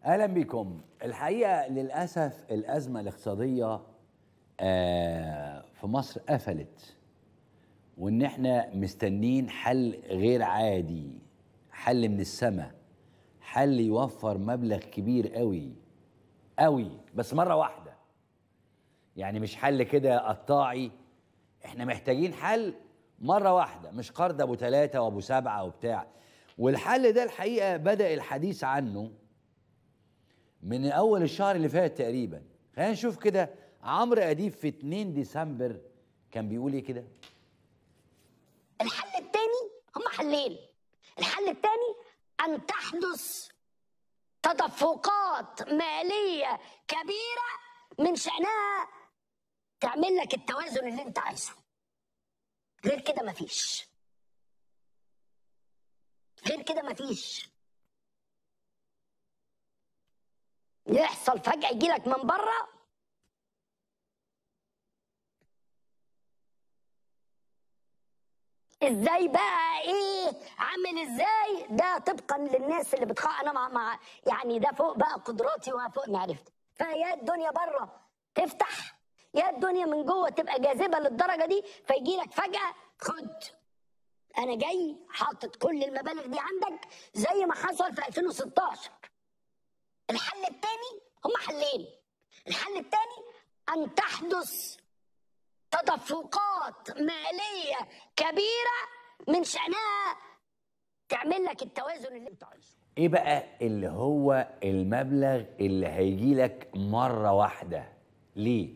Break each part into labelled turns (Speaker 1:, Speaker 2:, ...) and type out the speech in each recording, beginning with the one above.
Speaker 1: اهلا بكم الحقيقه للاسف الازمه الاقتصاديه آه، في مصر قفلت وان احنا مستنين حل غير عادي حل من السماء حل يوفر مبلغ كبير قوي قوي بس مره واحده يعني مش حل كده قطاعي احنا محتاجين حل مره واحده مش قرض ابو ثلاثه وابو سبعه وبتاع والحل ده الحقيقه بدا الحديث عنه من اول الشهر اللي فات تقريبا خلينا نشوف كده عمرو اديب في 2 ديسمبر كان بيقول ايه كده
Speaker 2: الحل الثاني هم حلين الحل الثاني ان تحدث تدفقات ماليه كبيره من شانها تعمل لك التوازن اللي انت عايزه غير كده مفيش غير كده مفيش يحصل فجأة يجيلك من بره ازاي بقى ايه عامل ازاي ده طبقا للناس اللي بتخ انا مع, مع يعني ده فوق بقى قدراتي وفوق معرفتي فيا الدنيا بره تفتح يا الدنيا من جوه تبقى جاذبه للدرجه دي فيجي لك فجاه خد انا جاي حاطط كل المبالغ دي عندك زي ما حصل في 2016 الحل الثاني هم حلين الحل الثاني ان تحدث تدفقات ماليه كبيره من شانها تعمل لك التوازن اللي انت عايزه
Speaker 1: ايه بقى اللي هو المبلغ اللي هيجي لك مره واحده ليه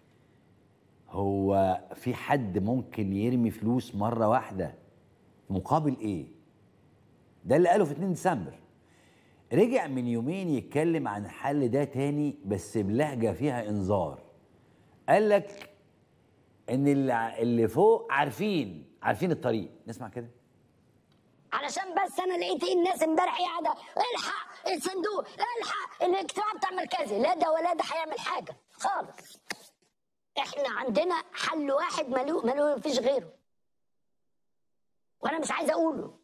Speaker 1: هو في حد ممكن يرمي فلوس مره واحده مقابل ايه ده اللي قاله في 2 ديسمبر رجع من يومين يتكلم عن الحل ده تاني بس بلهجه فيها انذار قال لك ان اللي اللي فوق عارفين عارفين الطريق نسمع كده
Speaker 2: علشان بس انا لقيت ايه الناس امبارح قاعده الحق الصندوق الحق الاجتماع بتاع مركزي لا ده ولا ده هيعمل حاجه خالص احنا عندنا حل واحد ملو ملو مفيش غيره وانا مش عايز اقوله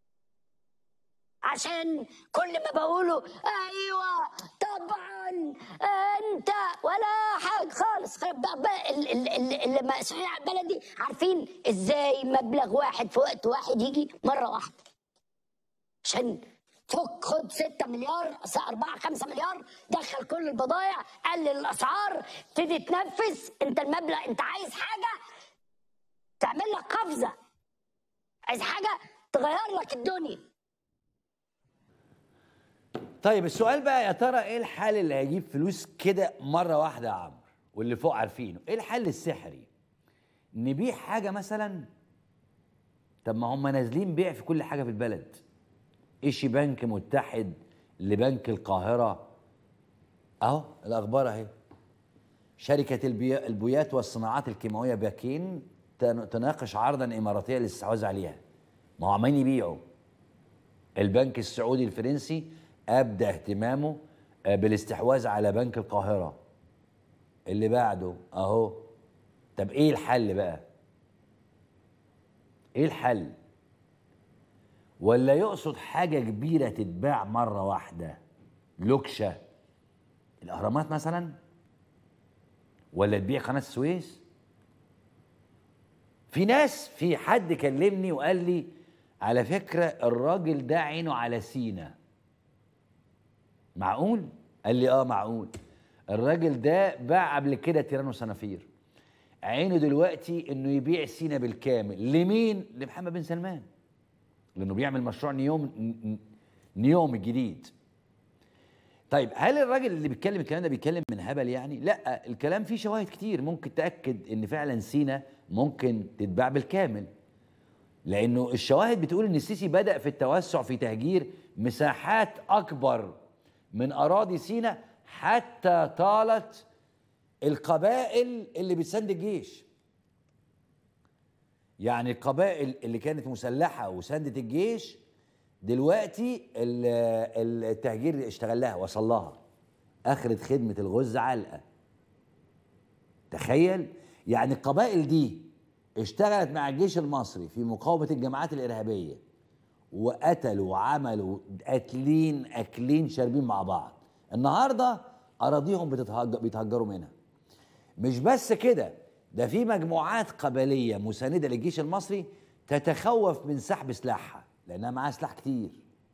Speaker 2: عشان كل ما بقوله ايوه طبعا انت ولا حاجه خالص خرب بقى, بقى ال- ال- ال- اللي مسؤولين على البلد دي عارفين ازاي مبلغ واحد في وقت واحد يجي مره واحده عشان فك خد 6 مليار 4 5 مليار دخل كل البضائع قلل الاسعار ابتدي تنفذ انت المبلغ انت عايز حاجه تعمل لك قفزه عايز حاجه تغير لك الدنيا
Speaker 1: طيب السؤال بقى يا ترى ايه الحل اللي هيجيب فلوس كده مره واحده يا عمرو واللي فوق عارفينه ايه الحل السحري نبيع حاجه مثلا طب ما هم نازلين بيع في كل حاجه في البلد ايشي بنك متحد لبنك القاهره اهو الاخبار اهي شركه البي- البويات والصناعات الكيماويه باكين تن- تناقش عرضا اماراتيا للاستحواذ عليها ما هو عمالين يبيعوا البنك السعودي الفرنسي ابدى اهتمامه آه، بالاستحواذ على بنك القاهره اللي بعده اهو طب ايه الحل بقى ايه الحل ولا يقصد حاجه كبيره تتباع مره واحده لوكشه الاهرامات مثلا ولا تبيع قناه السويس في ناس في حد كلمني وقال لي على فكرة الراجل ده عينه على سينا معقول؟ قال لي اه معقول الراجل ده باع قبل كده تيرانو صنافير عينه دلوقتي انه يبيع سينا بالكامل لمين؟ لمحمد بن سلمان لانه بيعمل مشروع نيوم ن- ن- نيوم الجديد طيب هل الراجل اللي بيتكلم الكلام ده بيتكلم من هبل يعني؟ لا الكلام فيه شواهد كتير ممكن تاكد ان فعلا سينا ممكن تتباع بالكامل لانه الشواهد بتقول ان السيسي بدا في التوسع في تهجير مساحات اكبر من اراضي سينا حتى طالت القبائل اللي بتساند الجيش يعني القبائل اللي كانت مسلحه وساندت الجيش دلوقتي ال- التهجير اشتغل لها وصل لها اخرت خدمه الغز علقه تخيل يعني القبائل دي اشتغلت مع الجيش المصري في مقاومه الجماعات الارهابيه وقتلوا وعملوا قاتلين اكلين شاربين مع بعض النهارده اراضيهم بتتهجر بيتهجروا منها مش بس كده ده في مجموعات قبليه مسانده للجيش المصري تتخوف من سحب سلاحها لانها معاها سلاح كتير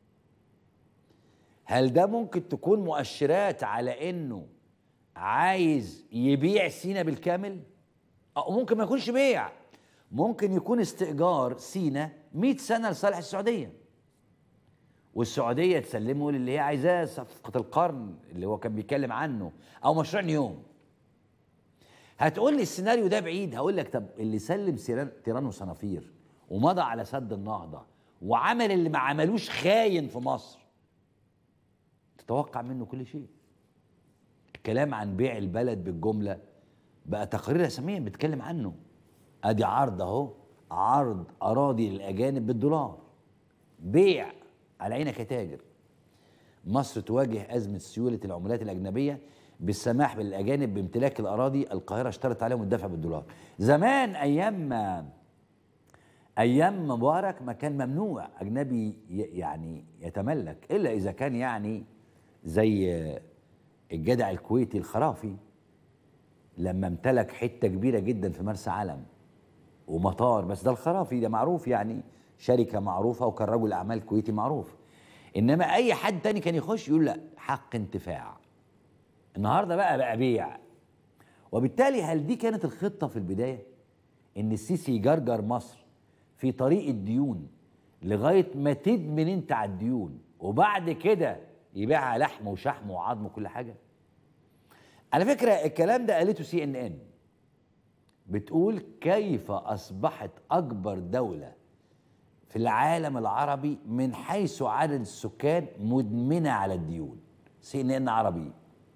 Speaker 1: هل ده ممكن تكون مؤشرات على انه عايز يبيع سينا بالكامل او ممكن ما يكونش بيع ممكن يكون استئجار سينا 100 سنه لصالح السعوديه والسعوديه تسلمه للي هي عايزاه صفقه القرن اللي هو كان بيتكلم عنه او مشروع نيوم هتقول لي السيناريو ده بعيد هقول لك طب اللي سلم سيران تيران وصنافير ومضى على سد النهضه وعمل اللي ما عملوش خاين في مصر تتوقع منه كل شيء الكلام عن بيع البلد بالجمله بقى تقرير رسميا بيتكلم عنه ادي عرض اهو عرض اراضي للاجانب بالدولار بيع على عينك يا تاجر مصر تواجه ازمه سيوله العملات الاجنبيه بالسماح للاجانب بامتلاك الاراضي القاهره اشترط عليهم الدفع بالدولار زمان ايام ما ايام مبارك ما كان ممنوع اجنبي ي- يعني يتملك الا اذا كان يعني زي الجدع الكويتي الخرافي لما امتلك حته كبيره جدا في مرسى علم ومطار بس ده الخرافي ده معروف يعني شركه معروفه وكان رجل اعمال كويتي معروف انما اي حد تاني كان يخش يقول لا حق انتفاع النهارده بقى بقى بيع وبالتالي هل دي كانت الخطه في البدايه ان السيسي يجرجر مصر في طريق الديون لغايه ما تدمن انت على الديون وبعد كده يبيعها لحم وشحم وعظم وكل حاجه على فكره الكلام ده قالته سي ان ان بتقول كيف اصبحت اكبر دوله في العالم العربي من حيث عدد السكان مدمنه على الديون سي ان ان عربي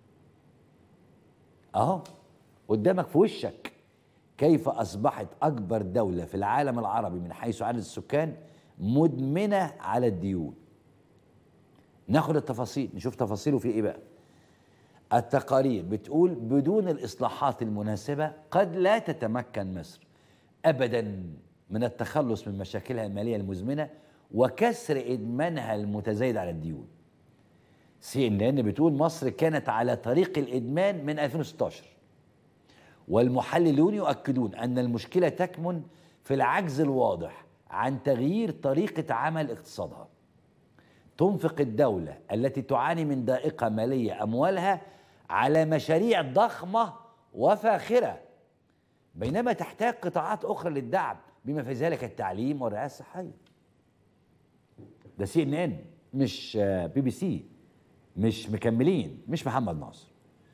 Speaker 1: اهو قدامك في وشك كيف اصبحت اكبر دوله في العالم العربي من حيث عدد السكان مدمنه على الديون ناخد التفاصيل نشوف تفاصيله في ايه بقى التقارير بتقول بدون الاصلاحات المناسبه قد لا تتمكن مصر ابدا من التخلص من مشاكلها الماليه المزمنه وكسر ادمانها المتزايد على الديون سي ان ان بتقول مصر كانت على طريق الادمان من 2016 والمحللون يؤكدون ان المشكله تكمن في العجز الواضح عن تغيير طريقه عمل اقتصادها تنفق الدوله التي تعاني من ضائقه ماليه اموالها على مشاريع ضخمه وفاخره بينما تحتاج قطاعات اخرى للدعم بما في ذلك التعليم والرعايه الصحيه ده سي ان ان مش آه، بي بي سي مش مكملين مش محمد ناصر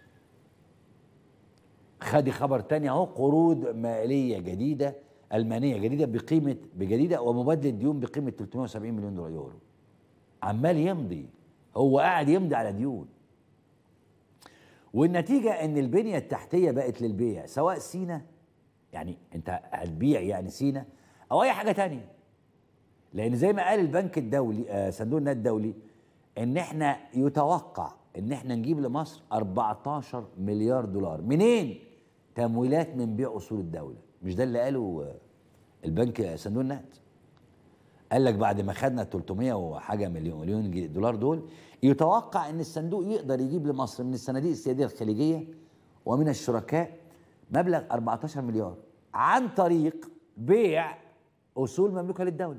Speaker 1: خدي خبر تاني اهو قروض ماليه جديده المانيه جديده بقيمه بجديده ومبادله ديون بقيمه 370 مليون دولار يورو عمال يمضي هو قاعد يمضي على ديون والنتيجه ان البنيه التحتيه بقت للبيع سواء سينا يعني انت هتبيع يعني سينا او اي حاجه تانية لان زي ما قال البنك الدولي آه، صندوق النقد الدولي ان احنا يتوقع ان احنا نجيب لمصر 14 مليار دولار منين تمويلات من بيع اصول الدوله مش ده اللي قاله آه، البنك آه، صندوق النقد قال لك بعد ما خدنا 300 وحاجه مليون مليون جي- دولار دول يتوقع ان الصندوق يقدر يجيب لمصر من الصناديق السياديه الخليجيه ومن الشركاء مبلغ 14 مليار عن طريق بيع اصول مملوكه للدوله.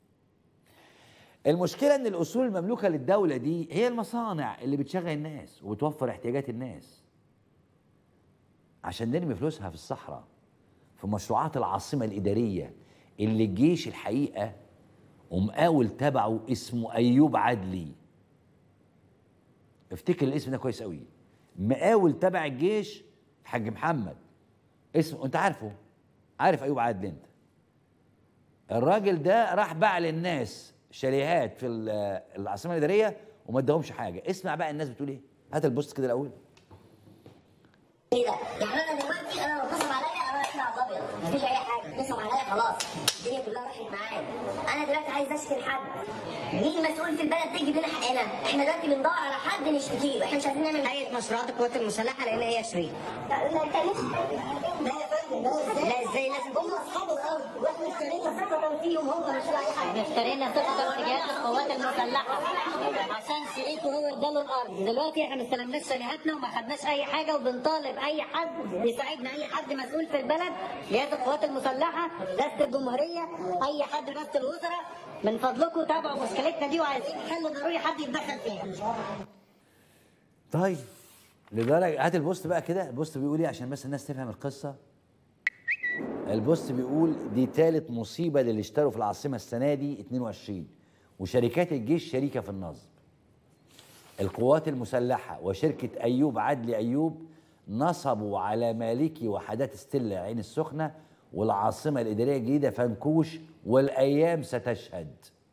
Speaker 1: المشكله ان الاصول المملوكه للدوله دي هي المصانع اللي بتشغل الناس وبتوفر احتياجات الناس. عشان نرمي فلوسها في الصحراء في مشروعات العاصمه الاداريه اللي الجيش الحقيقه ومقاول تبعه اسمه ايوب عدلي افتكر الاسم ده كويس قوي مقاول تبع الجيش الحاج محمد اسمه انت عارفه عارف ايوب عدلي انت الراجل ده راح باع للناس شاليهات في ال- العاصمه الاداريه وما اداهمش حاجه اسمع بقى الناس بتقول ايه هات البوست كده الاول
Speaker 2: كده يعني انا دلوقتي انا لو اتنصب عليا انا اطلع ابيض مفيش اي حاجه
Speaker 3: نصب عليا خلاص الدنيا كلها راحت معايا انا دلوقتي عايز اشكي لحد مين مسؤول في البلد تيجي لنا حقنا احنا دلوقتي بندور على حد نشتكيه احنا مش عايزين نعمل
Speaker 4: هيئه مشروعات القوات المسلحه لان هي شريك
Speaker 3: لا لا انت لسه لا يا فندم لا ازاي لازم هم اصحابه الاول واحنا اشترينا ثقه فيهم هم مش لاقي حاجه
Speaker 4: اشترينا ثقه في جهاز القوات المسلحه عشان شريكه هو اداله الارض دلوقتي احنا ما استلمناش شريعتنا وما خدناش اي حاجه وبنطالب اي حد يساعدنا اي حد مسؤول في البلد جهاز القوات المسلحه رئاسه الجمهوريه اي حد رئاسه الوزراء من فضلكم تابعوا مشكلتنا دي وعايزين حل ضروري حد يتدخل فيها
Speaker 1: طيب لدرجه هات البوست بقى كده البوست بيقول ايه عشان بس الناس تفهم القصه البوست بيقول دي ثالث مصيبه للي اشتروا في العاصمه السنه دي 22 وشركات الجيش شريكه في النصب القوات المسلحه وشركه ايوب عدلي ايوب نصبوا على مالكي وحدات ستيلا عين السخنه والعاصمه الاداريه الجديده فنكوش والايام ستشهد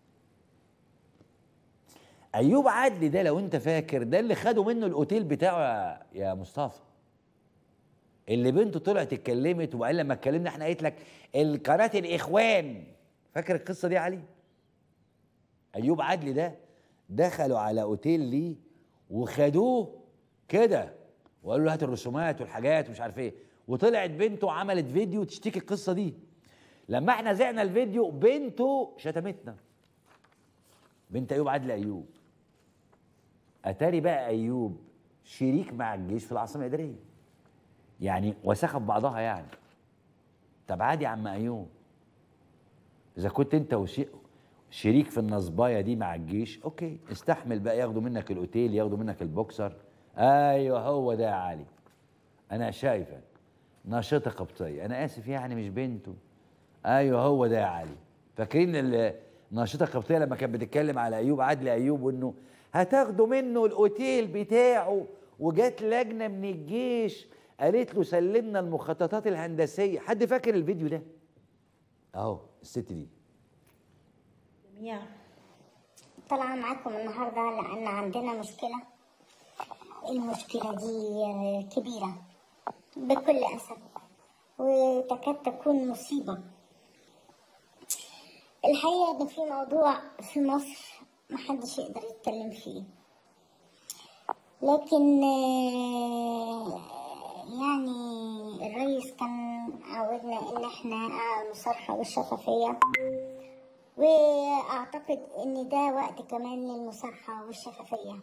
Speaker 1: ايوب عدلي ده لو انت فاكر ده اللي خدوا منه الاوتيل بتاعه يا- يا مصطفى اللي بنته طلعت اتكلمت وبعدين لما اتكلمنا احنا قالت لك القناه الاخوان فاكر القصه دي يا علي ايوب عدلي ده دخلوا على اوتيل ليه وخدوه كده وقالوا له هات الرسومات والحاجات ومش عارف ايه وطلعت بنته عملت فيديو تشتكي القصه دي لما احنا زعنا الفيديو بنته شتمتنا بنت ايوب عدلي ايوب اتاري بقى ايوب شريك مع الجيش في العاصمه الاداريه يعني وسخه ببعضها يعني طب عادي يا عم ايوب اذا كنت انت وشي شريك في النصبايه دي مع الجيش اوكي استحمل بقى ياخدوا منك الاوتيل ياخدوا منك البوكسر ايوه هو ده يا علي انا شايفك ناشطه قبطيه انا اسف يعني مش بنته ايوه هو ده يا علي فاكرين ال- الناشطه القبطيه لما كانت بتتكلم على ايوب عدلي ايوب وانه هتاخدوا منه الاوتيل بتاعه وجات لجنه من الجيش قالت له سلمنا المخططات الهندسيه حد فاكر الفيديو ده اهو الست دي
Speaker 5: جميع طالعة معاكم النهاردة لأن عندنا مشكلة المشكلة دي آه، كبيرة بكل أسف وتكاد تكون مصيبة الحقيقة إن في موضوع في مصر محدش يقدر يتكلم فيه لكن آه، يعني الرئيس كان عودنا إن احنا على المصارحة والشفافية واعتقد ان ده وقت كمان للمصارحه والشفافيه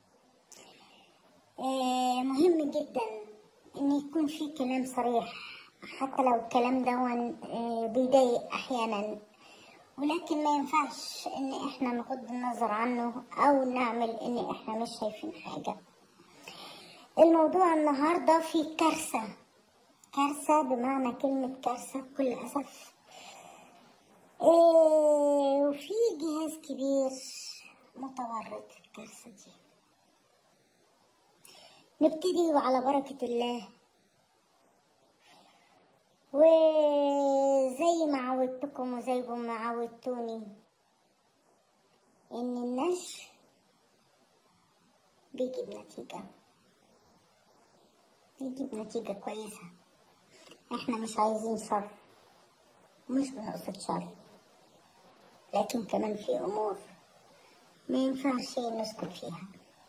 Speaker 5: آه، مهم جدا ان يكون في كلام صريح حتى لو الكلام ده آه، بيضايق احيانا ولكن ما ينفعش ان احنا نغض النظر عنه او نعمل ان احنا مش شايفين حاجه الموضوع النهارده فيه كارثه كارثه بمعنى كلمه كارثه بكل اسف إيه وفي جهاز كبير متورط في الكارثة دي نبتدي وعلى بركة الله وزي ما عودتكم وزي ما عودتوني ان النشر بيجيب نتيجة بيجيب نتيجة كويسة احنا مش عايزين شر مش بنقصد شر لكن كمان في أمور ما ينفعش نسكت فيها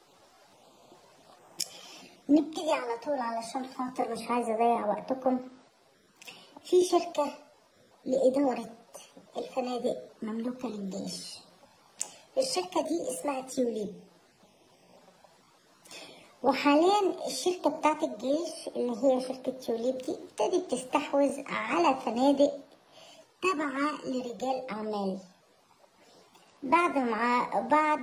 Speaker 5: نبتدي على طول علشان خاطر مش عايزة أضيع وقتكم في شركة لإدارة الفنادق مملوكة للجيش الشركة دي اسمها تيوليب وحاليا الشركة بتاعت الجيش اللي هي شركة تيوليب دي ابتدت تستحوذ على فنادق تابعة لرجال أعمال بعد مع بعد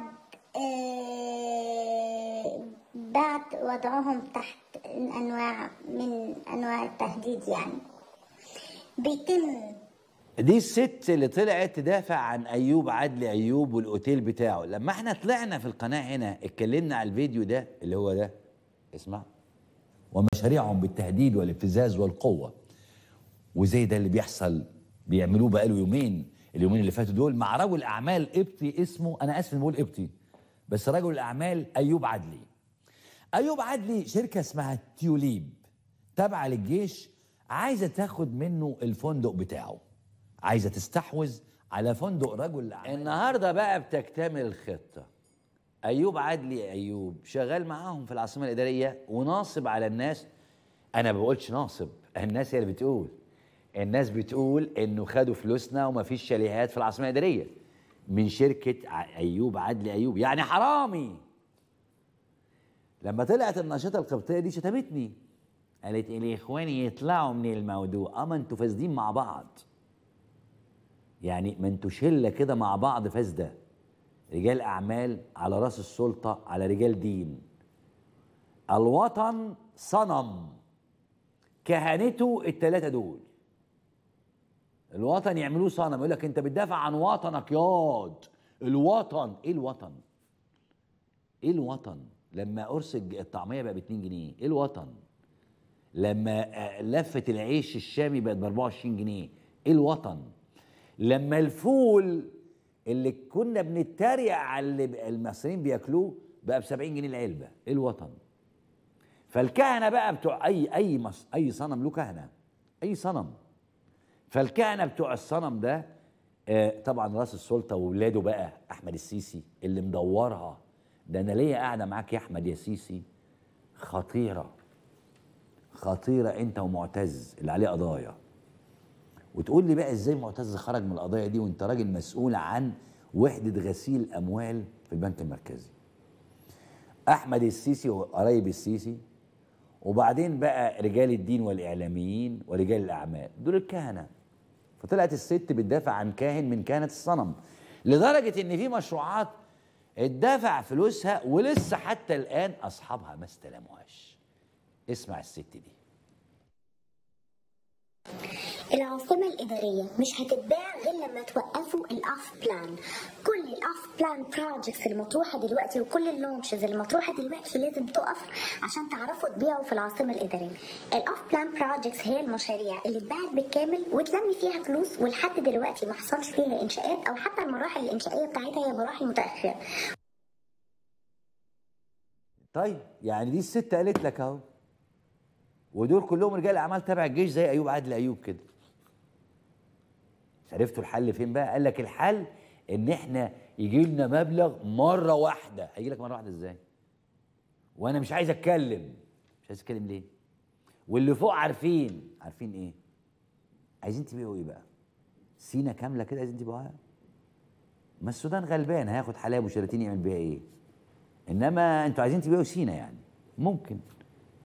Speaker 5: آه بعد وضعهم تحت أنواع من أنواع التهديد يعني بيتم
Speaker 1: دي الست اللي طلعت تدافع عن ايوب عدلي ايوب والاوتيل بتاعه لما احنا طلعنا في القناه هنا اتكلمنا على الفيديو ده اللي هو ده اسمع ومشاريعهم بالتهديد والابتزاز والقوه وزي ده اللي بيحصل بيعملوه بقاله يومين اليومين اللي فاتوا دول مع رجل اعمال قبطي اسمه انا اسف إني بقول قبطي بس رجل الاعمال ايوب عدلي ايوب عدلي شركه اسمها تيوليب تابعه للجيش عايزه تاخد منه الفندق بتاعه عايزه تستحوذ على فندق رجل الاعمال النهارده بقى بتكتمل الخطه ايوب عدلي ايوب شغال معاهم في العاصمه الاداريه وناصب على الناس انا ما بقولش ناصب الناس هي اللي بتقول الناس بتقول انه خدوا فلوسنا وما فيش شاليهات في العاصمه الاداريه من شركه ع- ايوب عدلي ايوب يعني حرامي لما طلعت النشاطه القبطيه دي شتمتني قالت الاخوان يطلعوا من الموضوع اما انتوا فاسدين مع بعض يعني ما انتوا شله كده مع بعض فاسده رجال اعمال على راس السلطه على رجال دين الوطن صنم كهنته الثلاثه دول الوطن يعملوه صنم يقول لك انت بتدافع عن وطنك ياض الوطن ايه الوطن ايه الوطن لما قرص الج- الطعميه بقى ب 2 جنيه ايه الوطن لما آه، لفه العيش الشامي بقت ب 24 جنيه ايه الوطن لما الفول اللي كنا بنتريق على اللي ب- المصريين بياكلوه بقى ب 70 جنيه العلبه ايه الوطن فالكهنه بقى بتوع اي اي مص... اي صنم له كهنه اي صنم فالكهنه بتوع الصنم ده آه، طبعا راس السلطه واولاده بقى احمد السيسي اللي مدورها ده انا ليا قاعده معاك يا احمد يا سيسي خطيره خطيره انت ومعتز اللي عليه قضايا وتقول لي بقى ازاي معتز خرج من القضايا دي وانت راجل مسؤول عن وحده غسيل اموال في البنك المركزي احمد السيسي وقرايب السيسي وبعدين بقى رجال الدين والاعلاميين ورجال الاعمال دول الكهنه فطلعت الست بتدافع عن كاهن من كهنه الصنم لدرجه ان في مشروعات اتدفع فلوسها ولسه حتى الان اصحابها ما استلموهاش اسمع الست دي
Speaker 5: العاصمة الإدارية مش هتتباع غير لما توقفوا الأوف بلان كل الأوف بلان بروجكتس المطروحة دلوقتي وكل اللونشز المطروحة دلوقتي لازم تقف عشان تعرفوا تبيعوا في العاصمة الإدارية الأوف بلان بروجكتس هي المشاريع اللي اتباعت بالكامل واتلم فيها فلوس ولحد دلوقتي ما حصلش فيها إنشاءات أو حتى المراحل الإنشائية بتاعتها هي مراحل متأخرة
Speaker 1: طيب يعني دي الست قالت لك اهو ودول كلهم رجال اعمال تبع الجيش زي ايوب عادل ايوب كده عرفتوا الحل فين بقى قال لك الحل ان احنا يجي لنا مبلغ مره واحده هيجي لك مره واحده ازاي وانا مش عايز اتكلم مش عايز اتكلم ليه واللي فوق عارفين عارفين ايه عايزين تبيعوا ايه بقى سينا كامله كده عايزين تبيعوها ما السودان غلبان هياخد حلايب وشلاتين يعمل بيها ايه انما انتوا عايزين تبيعوا سينا يعني ممكن